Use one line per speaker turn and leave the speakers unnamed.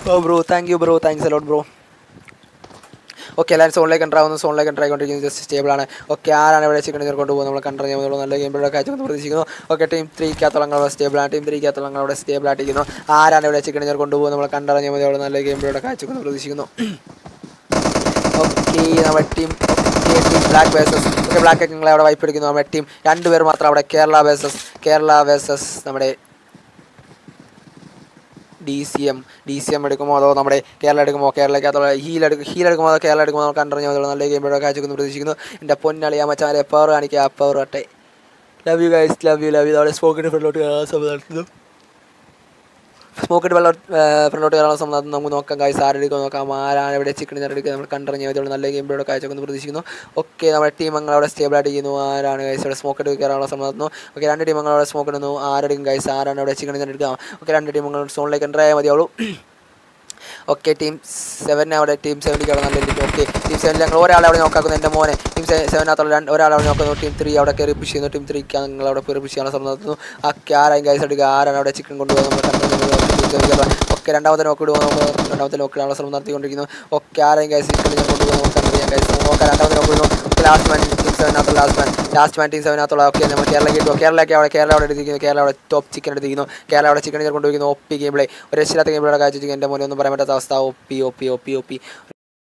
oh bro thank you bro thanks a lot bro okay എല്ലാവരും സോണിലേക്ക് ഉണ്ടാവുന്നു സോണിലേക്ക് ഉണ്ടായിക്കൊണ്ടിരിക്കുന്നത് ജസ്റ്റ് സ്റ്റേബിൾ ആണ് ഓക്കെ ആരാണ് ഇവിടെ ചിക്കൻ ഡിന്നർ കൊണ്ടുപോകുന്നത് നമ്മൾ കണ്ടറിഞ്ഞ നല്ല ഗെയിം ഇവിടെ കാഴ്ച പ്രതീക്ഷിക്കുന്നു ഓക്കെ ടീം ത്രീക്കകത്തുള്ള അവിടെ സ്റ്റേബിൾ ആണ് ടീം ത്രീക്കകത്തുള്ള അവിടെ സ്റ്റേബിൾ ആയിട്ടിരിക്കുന്നു ആരാണ് ഇവിടെ ചിക്കൻ ഡിന്നർ കൊണ്ടുപോകുന്നത് നമ്മൾ കണ്ടറിഞ്ഞ മതിയോളം നല്ല ഗെയിം ഇവിടെ കാഴ്ച പ്രതീക്ഷിക്കുന്നു ഓക്കെ നമ്മുടെ team okay team black versus okay black നിങ്ങളെ അവിടെ വൈപ്പ് എടുക്കുന്നു നമ്മുടെ ടീം രണ്ടുപേർ മാത്രം അവിടെ കേരള വേഴ്സസ് കേരള വേഴ്സസ് നമ്മുടെ D C M D C M എടുക്കുമോ അതോ നമ്മുടെ കേരള എടുക്കുമോ കേരളക്കകത്തുള്ള ഹീൽ എടുക്കും ഹീൽ എടുക്കുമോ അതോ കേരള എടുക്കുമോ നമുക്ക് കണ്ടറിഞ്ഞ നല്ല ഗെയിം ഇവിടെ കാഴ്ചക്കുന്നു പ്രതീക്ഷിക്കുന്നു എൻ്റെ പൊന്നളിയാ മച്ചാരെ പവർ കാണിക്കുക പവർ ആട്ടെ love you guys love you love you അവിടെ സ്പോക്കിൻ്റെ ഫ്രണ്ടിലോട്ട് കയറാൻ സമയം നടത്തുന്നു സ്മോക്കിട്ട് വെള്ളം ഫ്രണ്ടോട്ട് കയറാനുള്ള സമയത്ത് നമുക്ക് നോക്കാം കായ് ആരെടുക്കുക നോക്കാം ആരാണ് ഇവിടെ ചിക്കൻ എടുക്കുക നമ്മൾ കണ്ടറിഞ്ഞ മതിയുള്ള നല്ല ഗെയിം ഇവിടെ കാഴ്ചവെന്ന് പ്രതീക്ഷിക്കുന്നു ഓക്കെ നമ്മുടെ ടീം അങ്ങൾ അവിടെ സ്റ്റേബിൾ ആയിട്ട് ചെയ്യുന്നു ആരാണ് ഗൈസ് ഇവിടെ സ്മോക്ക് എടുക്കുക കയറാനുള്ള സമയത്ത് ഓക്കെ രണ്ട് ടീം അങ്ങൾ അവിടെ സ്മോക്ക് ഇടുന്നു ആരെടുക്കും ഗൈസ് ആരാണ് ഇവിടെ ചിക്കൻ എടുക്കുക ഓക്കെ രണ്ട് ടീം അങ്ങൾ സോണിലേക്ക് എൻ്റർ ആയാൽ മതിയാവുള്ളൂ ഓക്കെ ടീം സെവൻ അവിടെ ടീം സെവനിലേക്ക് അവിടെ നല്ല രീതിക്ക് ഓക്കെ ടീം സെവനിൽ ഞങ്ങൾ ഒരാളെ അവിടെ നോക്കാക്കുന്നു എൻ്റെ മോനെ ടീം സെവനകത്തുള്ള രണ്ട് ഒരാളെ അവിടെ നോക്കുന്നു ടീം ത്രീ അവിടെ കയറി പുഷ് ചെയ്യുന്നു ടീം ത്രീക്ക് നിങ്ങൾ അവിടെ കയറി പുഷ് ചെയ്യാനുള്ള ശ്രമം നടത്തുന്നു ഓക്കെ ആരായും ഗൈസ് എടുക്കുക ആരാണ് അവിടെ ചിക്കൻ കൊണ്ടുപോകുന്നത് നമ്മൾ കണ്ടു ഓക്കെ രണ്ടാമത്തെ നോക്ക് ഇടുമ്പോൾ നമ്മൾ രണ്ടാമത്തെ നോക്കിടാനുള്ള ശ്രമം നടത്തിക്കൊണ്ടിരിക്കുന്നു ഓക്കെ ആരെയും ഗൈസ് ചിക്കൻ കൊണ്ടുപോകുന്നത് നമുക്ക് കണ്ടറിയാം ഗൈസ് ഓക്കെ രണ്ടാമത്തെ നോക്ക് ഇടുന്നു ലാസ്റ്റ് മാൻ ടീം സെവനകത്തുള്ള last man last man team സെവനകത്തുള്ള ഓക്കെ നമ്മൾ കേരള കിട്ടുമോ കേരളയ്ക്ക് അവിടെ കേരള അവിടെ എടുത്തിരിക്കുന്നു കേരള അവിടെ ടോപ്പ് ചിക്കൻ എടുത്തിരിക്കുന്നു കേരള അവിടെ ചിക്കൻ കൊണ്ടുപോയിരിക്കുന്നു ഒപ്പി ഗെയിം പ്ലേ ഒരു രക്ഷയില്ലാത്ത ഗെയിം പ്ലേ കാഴ്ച എൻ്റെ മോനെ ഒന്നും പറയാൻ പറ്റാത്ത അവസ്ഥ ഒപ്പി ഒപ്പി ഒപ്പി ഒപ്പി